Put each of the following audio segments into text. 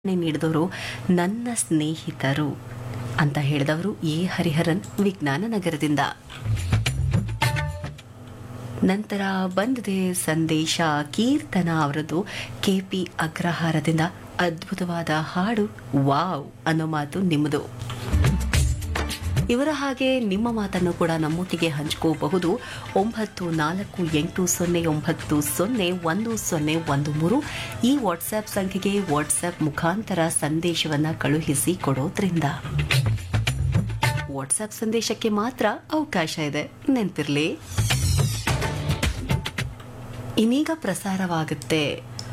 ನೀಡಿದವರು ನನ್ನ ಸ್ನೇಹಿತರು ಅಂತ ಹೇಳಿದವರು ಎ ಹರಿಹರನ್ ವಿಜ್ಞಾನ ನಗರದಿಂದ ನಂತರ ಬಂದಿದೆ ಸಂದೇಶ ಕೀರ್ತನ ಅವರದ್ದು ಕೆಪಿ ಅಗ್ರಹಾರದಿಂದ ಅದ್ಭುತವಾದ ಹಾಡು ವಾವ್ ಅನ್ನೋ ಮಾತು ನಿಮ್ಮದು ಇವರ ಹಾಗೆ ನಿಮ್ಮ ಮಾತನ್ನು ಕೂಡ ನಮ್ಮೊಟ್ಟಿಗೆ ಹಂಚ್ಕೋಬಹುದು ಒಂಬತ್ತು ನಾಲ್ಕು ಎಂಟು ಸೊನ್ನೆ ಒಂಬತ್ತು ಸೊನ್ನೆ ಒಂದು ಸೊನ್ನೆ ಒಂದು ಮೂರು ಈ ವಾಟ್ಸ್ಆ್ಯಪ್ ಸಂಖ್ಯೆಗೆ ವಾಟ್ಸ್ಆ್ಯಪ್ ಮುಖಾಂತರ ಸಂದೇಶವನ್ನು ಕಳುಹಿಸಿ ಕೊಡೋದ್ರಿಂದ ವಾಟ್ಸ್ಆ್ಯಪ್ ಸಂದೇಶಕ್ಕೆ ಮಾತ್ರ ಅವಕಾಶ ಇದೆ ನೆನಪಿರ್ಲಿ ಇನ್ನೀಗ ಪ್ರಸಾರವಾಗುತ್ತೆ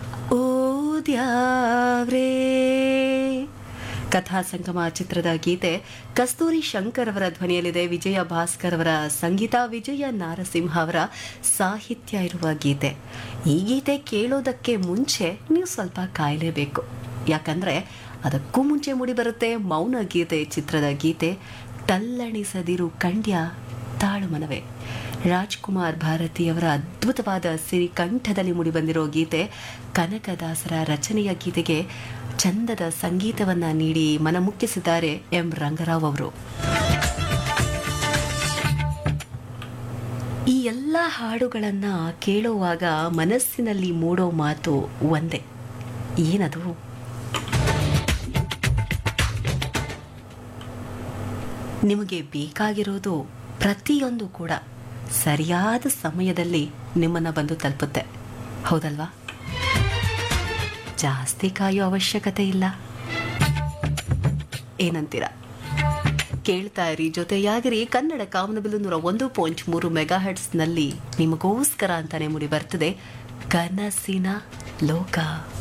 ಓದ್ಯಾವ್ರೇ ಕಥಾ ಸಂಗಮ ಚಿತ್ರದ ಗೀತೆ ಕಸ್ತೂರಿ ಶಂಕರ್ ಅವರ ಧ್ವನಿಯಲ್ಲಿದೆ ವಿಜಯ ಭಾಸ್ಕರ್ ಅವರ ಸಂಗೀತ ವಿಜಯ ನಾರಸಿಂಹ ಅವರ ಸಾಹಿತ್ಯ ಇರುವ ಗೀತೆ ಈ ಗೀತೆ ಕೇಳೋದಕ್ಕೆ ಮುಂಚೆ ನೀವು ಸ್ವಲ್ಪ ಕಾಯಲೇಬೇಕು ಯಾಕಂದ್ರೆ ಅದಕ್ಕೂ ಮುಂಚೆ ಮೂಡಿಬರುತ್ತೆ ಮೌನ ಗೀತೆ ಚಿತ್ರದ ಗೀತೆ ತಲ್ಲಣಿಸದಿರು ಕಂಡ್ಯ ತಾಳುಮನವೇ ರಾಜ್ಕುಮಾರ್ ಭಾರತಿಯವರ ಅದ್ಭುತವಾದ ಸಿರಿಕಂಠದಲ್ಲಿ ಮೂಡಿಬಂದಿರೋ ಗೀತೆ ಕನಕದಾಸರ ರಚನೆಯ ಗೀತೆಗೆ ಚಂದದ ಸಂಗೀತವನ್ನ ನೀಡಿ ಮನಮುಕ್ಕಿಸಿದ್ದಾರೆ ಎಂ ರಂಗರಾವ್ ಅವರು ಈ ಎಲ್ಲ ಹಾಡುಗಳನ್ನ ಕೇಳುವಾಗ ಮನಸ್ಸಿನಲ್ಲಿ ಮೂಡೋ ಮಾತು ಒಂದೇ ಏನದು ನಿಮಗೆ ಬೇಕಾಗಿರೋದು ಪ್ರತಿಯೊಂದು ಕೂಡ ಸರಿಯಾದ ಸಮಯದಲ್ಲಿ ನಿಮ್ಮನ್ನ ಬಂದು ತಲುಪುತ್ತೆ ಹೌದಲ್ವಾ ಜಾಸ್ತಿ ಕಾಯೋ ಅವಶ್ಯಕತೆ ಇಲ್ಲ ಏನಂತೀರಾ ಕೇಳ್ತಾ ಇರಿ ಜೊತೆಯಾಗಿರಿ ಕನ್ನಡ ಕಾಮನಬಿಲ್ಲು ನೂರ ಒಂದು ಪಾಯಿಂಟ್ ಮೂರು ಮೆಗಾ ನಲ್ಲಿ ನಿಮಗೋಸ್ಕರ ಅಂತಾನೆ ಮುಡಿ ಬರ್ತದೆ ಕನಸಿನ ಲೋಕ